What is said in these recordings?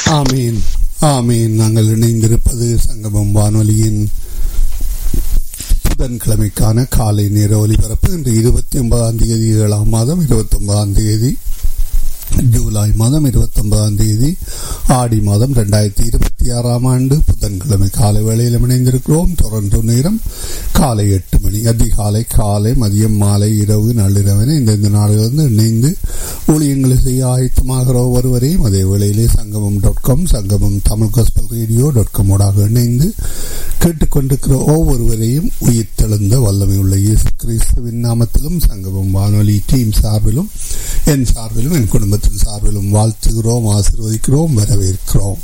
ஆமீன் ஆமீன் நாங்கள் இணைந்திருப்பது சங்கமம் வானொலியின் புதன்கிழமைக்கான காலை நேர ஒலிபரப்பு இன்று இருபத்தி ஒன்பதாம் தேதி ஏழாம் மாதம் இருபத்தி ஒன்பதாம் தேதி ஜூலை மாதம் இருபத்தி ஒன்பதாம் தேதி ஆடி மாதம் ரெண்டாயிரத்தி இருபத்தி ஆறாம் ஆண்டு புதன்கிழமை காலை வேளையில் இணைந்திருக்கிறோம் தொடர்ந்து நேரம் காலை எட்டு மணி அதிகாலை காலை மதியம் மாலை இரவு நள்ளிரவென இந்தந்த நாடுகளிலிருந்து இணைந்து ஊழியங்களை செய்ய ஆயத்தமாகிற ஒருவரையும் அதே வேளையிலே சங்கமம் dot com Sangamam Tamil gospel radio dot காமோடாக இணைந்து கேட்டுக்கொண்டிருக்கிற ஒவ்வொருவரையும் உயிர் தெழுந்த வல்லமை உள்ள இயேசு கிறிஸ்துவின் நாமத்திலும் சங்கமம் வானொலி டீம் சார்பிலும் என் சார்பிலும் என் குடும்பத்தின் சார்பிலும் வாழ்த்துகிறோம் ஆசிர்வதிக்கிறோம் வரவேற்கிறோம்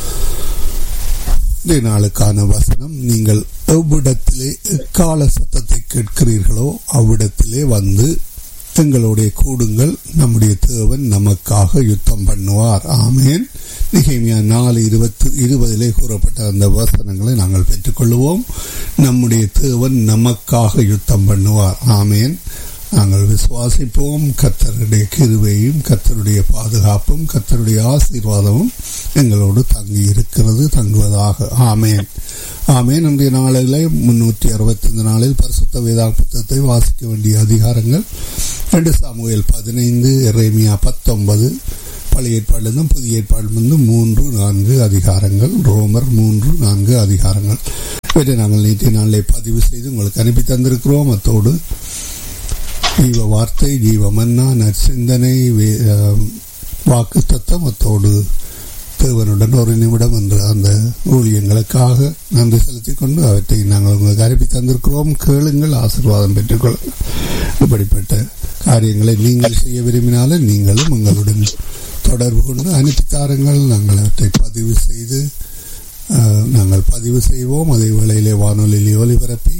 இந்த நாளுக்கான வசனம் நீங்கள் எவ்விடத்திலே எக்கால சத்தத்தை கேட்கிறீர்களோ அவ்விடத்திலே வந்து எங்களுடைய கூடுங்கள் நம்முடைய தேவன் நமக்காக யுத்தம் பண்ணுவார் ஆமேன் நிகழ்மையா நாலு இருபத்தி இருபதிலே கூறப்பட்ட அந்த வசனங்களை நாங்கள் பெற்றுக்கொள்வோம் நம்முடைய தேவன் நமக்காக யுத்தம் பண்ணுவார் ஆமேன் நாங்கள் விசுவாசிப்போம் கத்தருடைய கிருவையும் கத்தருடைய பாதுகாப்பும் கத்தருடைய ஆசீர்வாதமும் எங்களோடு தங்கி இருக்கிறது தங்குவதாக ஆமேன் ஆமேன் நம்முடைய நாளில் முன்னூற்றி அறுபத்தைந்து நாளில் பரிசுத்த வேதா புத்தகத்தை வாசிக்க வேண்டிய அதிகாரங்கள் ரெண்டு சாமுவேல் பதினைந்து எரேமியா பத்தொன்பது பழைய ஏற்பாடுலேருந்தும் புதிய ஏற்பாடுலேருந்தும் மூன்று நான்கு அதிகாரங்கள் ரோமர் மூன்று நான்கு அதிகாரங்கள் இவற்றை நாங்கள் நேற்றைய நாளிலே பதிவு செய்து உங்களுக்கு அனுப்பி தந்திருக்கிறோம் அத்தோடு ஜீவ வார்த்தை ஜீவ மன்னா நற்சிந்தனை வாக்கு தத்தம் அத்தோடு தேவனுடன் ஒரு நிமிடம் என்ற அந்த ஊழியங்களுக்காக நன்றி செலுத்திக் கொண்டு அவற்றை நாங்கள் உங்களுக்கு அனுப்பி தந்திருக்கிறோம் கேளுங்கள் ஆசீர்வாதம் பெற்றுக்கொள்ளுங்கள் இப்படிப்பட்ட காரியங்களை நீங்கள் செய்ய விரும்பினாலும் நீங்களும் எங்களுடன் தொடர்பு கொண்டு அனுப்பி தாருங்கள் நாங்கள் அவற்றை பதிவு செய்து நாங்கள் பதிவு செய்வோம் அதே வேளையிலே வானொலியிலே ஒலிபரப்பி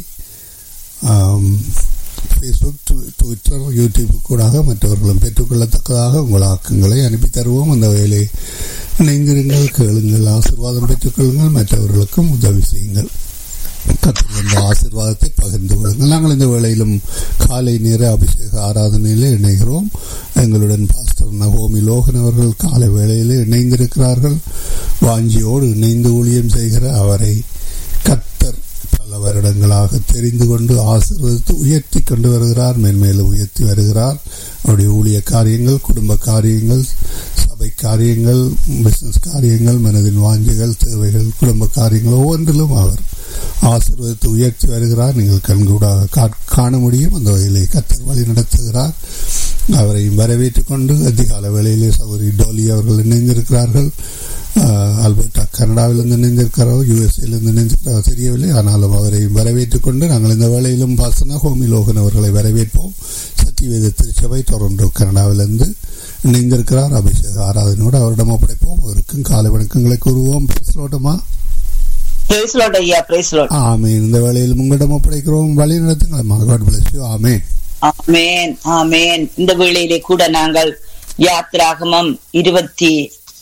ஃபேஸ்புக் ட்விட்டர் யூடியூப் கூடாக மற்றவர்களும் பெற்றுக்கொள்ளத்தக்கதாக உங்கள் ஆக்கங்களை அனுப்பி தருவோம் அந்த வேலை இணைந்திருங்கள் கேளுங்கள் ஆசிர்வாதம் பெற்றுக்கொள்ளுங்கள் மற்றவர்களுக்கும் உதவி செய்யுங்கள் கற்றுக்கொண்ட ஆசிர்வாதத்தை பகிர்ந்து கொள்ளுங்கள் நாங்கள் இந்த வேளையிலும் காலை நேர அபிஷேக ஆராதனையிலே இணைகிறோம் எங்களுடன் பாஸ்டர் நகோமி லோகன் அவர்கள் காலை வேளையிலே இணைந்திருக்கிறார்கள் வாஞ்சியோடு இணைந்து ஊழியம் செய்கிற அவரை கத்தர் பல வருடங்களாக தெரிந்து கொண்டு ஆசீர்வதித்து உயர்த்தி கொண்டு வருகிறார் மேன்மேலும் உயர்த்தி வருகிறார் அவருடைய ஊழிய காரியங்கள் குடும்ப காரியங்கள் சபை காரியங்கள் பிசினஸ் காரியங்கள் மனதின் வாஞ்சிகள் தேவைகள் குடும்ப காரியங்கள் ஒவ்வொன்றிலும் அவர் ஆசீர்வதித்து உயர்த்தி வருகிறார் நீங்கள் கண்கூடாக காண முடியும் அந்த வகையிலே கத்தர் வழி நடத்துகிறார் அவரை வரவேற்றுக் கொண்டு அதிகால வேளையிலே சௌரி டோலி அவர்கள் இணைந்திருக்கிறார்கள் அல்பர்டா கனடாவிலிருந்து இணைந்திருக்கிறாரோ யூஎஸ்ஏலிருந்து இணைந்திருக்கிறாரோ தெரியவில்லை ஆனாலும் அவரை வரவேற்றுக் கொண்டு நாங்கள் இந்த வேளையிலும் பாசனா ஹோமி லோகன் அவர்களை வரவேற்போம் சத்தியவேத திருச்சபை டொரண்டோ கனடாவிலிருந்து இணைந்திருக்கிறார் அபிஷேக ஆராதனையோடு அவரிடம் ஒப்படைப்போம் அவருக்கும் காலை வணக்கங்களை கூறுவோம் பேசலோட்டமா ஆமேன் இந்த வேளையில் உங்களிடம் ஒப்படைக்கிறோம் வழி நடத்துங்கள் ஆமேன் ஆமேன் ஆமேன் இந்த வேளையிலே கூட நாங்கள் யாத்ராகமம் இருபத்தி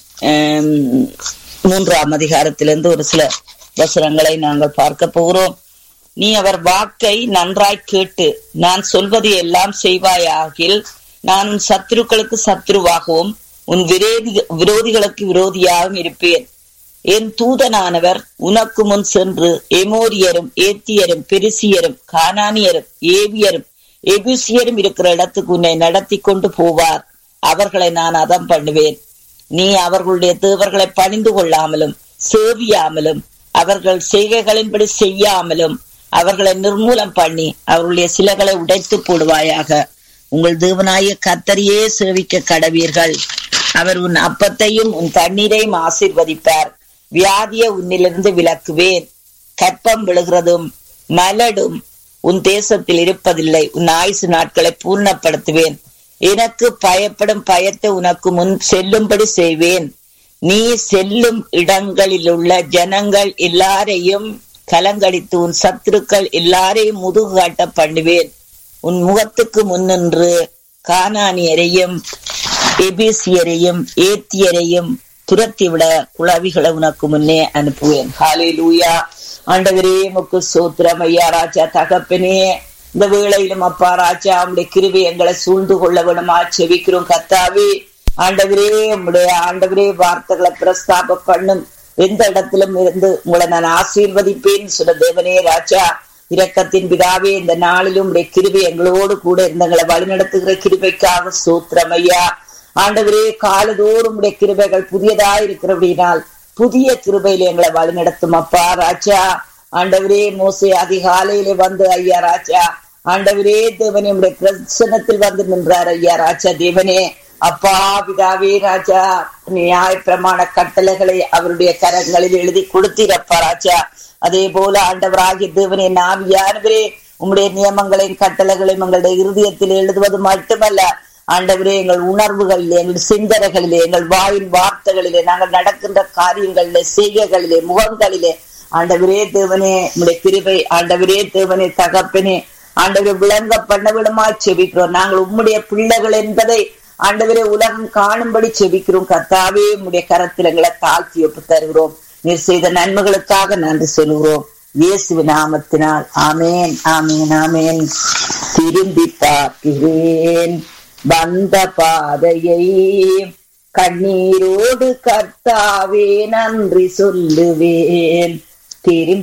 மூன்றாம் அதிகாரத்திலிருந்து ஒரு சில வசனங்களை நாங்கள் பார்க்க போகிறோம் நீ அவர் வாக்கை நன்றாய் கேட்டு நான் சொல்வது எல்லாம் செய்வாயாகில் நான் உன் சத்துருக்களுக்கு சத்துருவாகவும் உன் விரோதி விரோதிகளுக்கு விரோதியாகவும் இருப்பேன் என் தூதனானவர் உனக்கு முன் சென்று எமோரியரும் ஏத்தியரும் பெருசியரும் கானானியரும் ஏவியரும் எபுசியரும் இருக்கிற இடத்துக்கு உன்னை நடத்தி கொண்டு போவார் அவர்களை நான் அதம் பண்ணுவேன் நீ அவர்களுடைய தேவர்களை பணிந்து கொள்ளாமலும் சேவியாமலும் அவர்கள் செய்கைகளின்படி செய்யாமலும் அவர்களை நிர்மூலம் பண்ணி அவர்களுடைய சிலைகளை உடைத்து போடுவாயாக உங்கள் தேவனாய கத்தரியே சேவிக்க கடவீர்கள் அவர் உன் அப்பத்தையும் உன் தண்ணீரையும் ஆசிர்வதிப்பார் வியாதிய உன்னிலிருந்து விலக்குவேன் கற்பம் விழுகிறதும் மலடும் உன் தேசத்தில் இருப்பதில்லை உன் ஆயுசு நாட்களை பூர்ணப்படுத்துவேன் எனக்கு பயப்படும் பயத்தை உனக்கு முன் செல்லும்படி செய்வேன் நீ செல்லும் இடங்களில் உள்ள ஜனங்கள் எல்லாரையும் கலங்கடித்து உன் சத்துருக்கள் எல்லாரையும் முதுகு காட்ட பண்ணுவேன் உன் முகத்துக்கு முன்னின்று கானானியரையும் எபிசியரையும் ஏத்தியரையும் துரத்திவிட குழவிகளை உனக்கு முன்னே அனுப்புவேன் ஹாலே லூயா ஆண்டவரே முக்கு சோத்திரம் ஐயா ராஜா தகப்பனே இந்த வேளையிலும் அப்பா ராஜா அவருடைய கிருவி எங்களை சூழ்ந்து கொள்ள வேணுமா செவிக்கிறோம் கத்தாவே ஆண்டவரே உம்முடைய ஆண்டவரே வார்த்தைகளை பிரஸ்தாப பண்ணும் எந்த இடத்திலும் இருந்து உங்களை நான் ஆசீர்வதிப்பேன் சொன்ன தேவனே ராஜா இரக்கத்தின் பிதாவே இந்த நாளிலும் உடைய கிருபை எங்களோடு கூட இருந்தங்களை வழிநடத்துகிற கிருபைக்காக சூத்திரம் ஐயா ஆண்டவரே காலதோறும் உடைய கிருபைகள் புதியதா இருக்கிறபடினால் புதிய கிருபையில எங்களை வழிநடத்தும் அப்பா ராஜா ஆண்டவரே மோசே அதிகாலையிலே வந்து ஐயா ராஜா ஆண்டவரே தேவனே உடைய பிரசனத்தில் வந்து நின்றார் ஐயா ராஜா தேவனே அப்பா பிதாவே ராஜா நியாய பிரமாண கட்டளைகளை அவருடைய கரங்களில் எழுதி கொடுத்தீரப்பா ராஜா அதே போல ஆண்டவராகிய தேவனே நாம் யாருவரே உம்முடைய நியமங்களையும் கட்டளைகளையும் எங்களுடைய இருதயத்தில் எழுதுவது மட்டுமல்ல ஆண்டவரே எங்கள் உணர்வுகளிலே எங்கள் சிந்தனைகளிலே எங்கள் வாயின் வார்த்தைகளிலே நாங்கள் நடக்கின்ற காரியங்களிலே செய்கைகளிலே முகங்களிலே ஆண்டவரே தேவனே உடைய கிருபை ஆண்டவரே தேவனே தகப்பனே ஆண்டவரை விளங்க பண்ண விடமா செபிக்கிறோம் நாங்கள் உம்முடைய பிள்ளைகள் என்பதை ஆண்டவரே உலகம் காணும்படி செபிக்கிறோம் கர்த்தாவே உம்முடைய கரத்தில் எங்களை தாழ்த்தி ஒப்பு தருகிறோம் நீர் செய்த நன்மைகளுக்காக நன்றி சொல்கிறோம் இயேசு நாமத்தினால் ஆமேன் ஆமேன் ஆமேன் திரும்பி பார்க்கிறேன் வந்த பாதையை கண்ணீரோடு கர்த்தாவே நன்றி சொல்லுவேன் திரும்பி